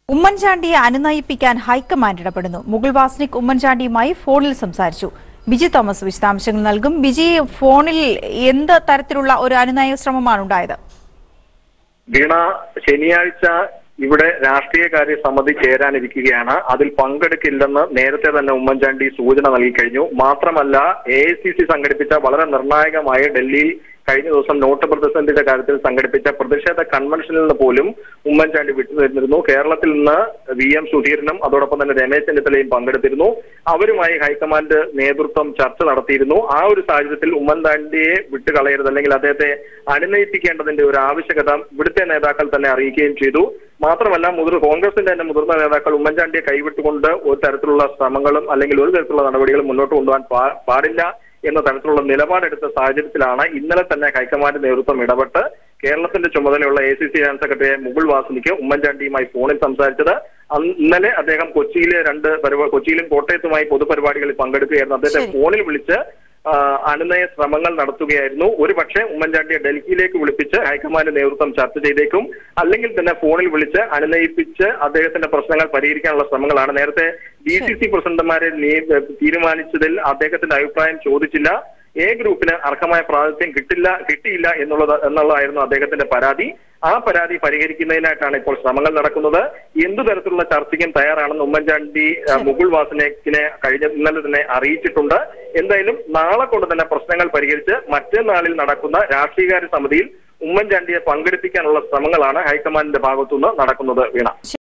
ഉമ്മൻചാണ്ടിയെ അനുനയിപ്പിക്കാൻ ഹൈക്കമാൻഡ് ഇടപെടുന്നു മുകുൾ വാസ്നിക് ഉമ്മൻചാണ്ടിയുമായി ഫോണിൽ സംസാരിച്ചു ബിജി തോമസ് വിശദാംശങ്ങൾ നൽകും ബിജി ഫോണിൽ എന്ത് തരത്തിലുള്ള ഒരു അനുനയ ശ്രമമാണ് ഉണ്ടായത് വീണ ശനിയാഴ്ച ഇവിടെ രാഷ്ട്രീയകാര്യ സമിതി ചേരാനിരിക്കുകയാണ് അതിൽ പങ്കെടുക്കില്ലെന്ന് നേരത്തെ തന്നെ ഉമ്മൻചാണ്ടി സൂചന നൽകി കഴിഞ്ഞു മാത്രമല്ല എ ഐ സി സി സംഘടിപ്പിച്ച വളരെ നിർണായകമായ ഡൽഹിയിൽ കഴിഞ്ഞ ദിവസം നോട്ട് പ്രതിസന്ധിയുടെ കാര്യത്തിൽ സംഘടിപ്പിച്ച പ്രതിഷേധ കൺവെൻഷനിൽ നിന്ന് പോലും ഉമ്മൻചാണ്ടി വിട്ടുനിന്നിരുന്നു കേരളത്തിൽ നിന്ന് വി എം സുധീരനും അതോടൊപ്പം തന്നെ രമേശ് ചെന്നിത്തലയും പങ്കെടുത്തിരുന്നു അവരുമായി ഹൈക്കമാൻഡ് നേതൃത്വം ചർച്ച നടത്തിയിരുന്നു ആ ഒരു സാഹചര്യത്തിൽ ഉമ്മൻചാണ്ടിയെ വിട്ടുകളയരുത് അല്ലെങ്കിൽ അദ്ദേഹത്തെ അനുനയിപ്പിക്കേണ്ടതിന്റെ ഒരു ആവശ്യകത ഇവിടുത്തെ നേതാക്കൾ തന്നെ അറിയിക്കുകയും ചെയ്തു മാത്രമല്ല മുതിർ കോൺഗ്രസിന്റെ തന്നെ മുതിർന്ന നേതാക്കൾ ഉമ്മൻചാണ്ടിയെ കൈവിട്ടുകൊണ്ട് ഒരു തരത്തിലുള്ള ശ്രമങ്ങളും അല്ലെങ്കിൽ ഒരു തരത്തിലുള്ള നടപടികളും മുന്നോട്ട് കൊണ്ടുപോകാൻ പാ- പാടില്ല എന്ന തരത്തിലുള്ള നിലപാടെടുത്ത സാഹചര്യത്തിലാണ് ഇന്നലെ തന്നെ ഹൈക്കമാൻഡ് നേതൃത്വം ഇടപെട്ട് കേരളത്തിന്റെ ചുമതലയുള്ള A C C general secretary Mukul Wasnik ഉമ്മൻചാണ്ടിയുമായി ഫോണിൽ സംസാരിച്ചത് അന്ന് ഇന്നലെ അദ്ദേഹം കൊച്ചിയിലെ രണ്ട് പരിപാടി കൊച്ചിയിലും കോട്ടയത്തുമായി പൊതുപരിപാടികളിൽ പങ്കെടുക്കുകയായിരുന്നു അദ്ദേഹത്തെ ശരി. ഫോണിൽ വിളിച്ച് ആ, അനുനയ ശ്രമങ്ങൾ നടത്തുകയായിരുന്നു ഒരു പക്ഷേ ഉമ്മൻചാണ്ടിയെ ഡൽഹിയിലേക്ക് വിളിപ്പിച്ച് ഹൈക്കമാൻഡ് നേതൃത്വം ചർച്ച ചെയ്തേക്കും അല്ലെങ്കിൽ തന്നെ ഫോണിൽ വിളിച്ച് അനുനയിപ്പിച്ച് അദ്ദേഹത്തിന്റെ പ്രശ്നങ്ങൾ പരിഹരിക്കാനുള്ള ശ്രമങ്ങളാണ് നേരത്തെ ഡി സി സി പ്രസിഡന്റുമാരെ നിയ- തീരുമാനിച്ചതിൽ അദ്ദേഹത്തിന്റെ അഭിപ്രായം ചോദിച്ചില്ല എ ഗ്രൂപ്പിന് അർഹമായ പ്രാതിനിധ്യം കിട്ടില്ല കിട്ടിയില്ല എന്നുള്ളത് എന്നുള്ളതായിരുന്നു അദ്ദേഹത്തിന്റെ പരാതി ആ പരാതി പരിഹരിക്കുന്നതിനായിട്ടാണ് ഇപ്പോൾ ശ്രമങ്ങൾ നടക്കുന്നത് എന്തു തരത്തിലുള്ള ചർച്ചയ്ക്കും തയ്യാറാണെന്ന് ഉമ്മൻചാണ്ടി ആ, മുകുൾ വാസനക്കിനെ കഴിഞ്ഞ ഇന്നലെ തന്നെ അറിയിച്ചിട്ടുണ്ട് എന്തായാലും നാളെ കൊണ്ട് തന്നെ പ്രശ്നങ്ങൾ പരിഹരിച്ച് മറ്റന്നാളിൽ നടക്കുന്ന രാഷ്ട്രീയകാര്യ സമിതിയിൽ ഉമ്മൻചാണ്ടിയെ പങ്കെടുപ്പിക്കാനുള്ള ശ്രമങ്ങളാണ് ഹൈക്കമാൻഡിന്റെ ഭാഗത്തുനിന്ന് നടക്കുന്നത് വീണ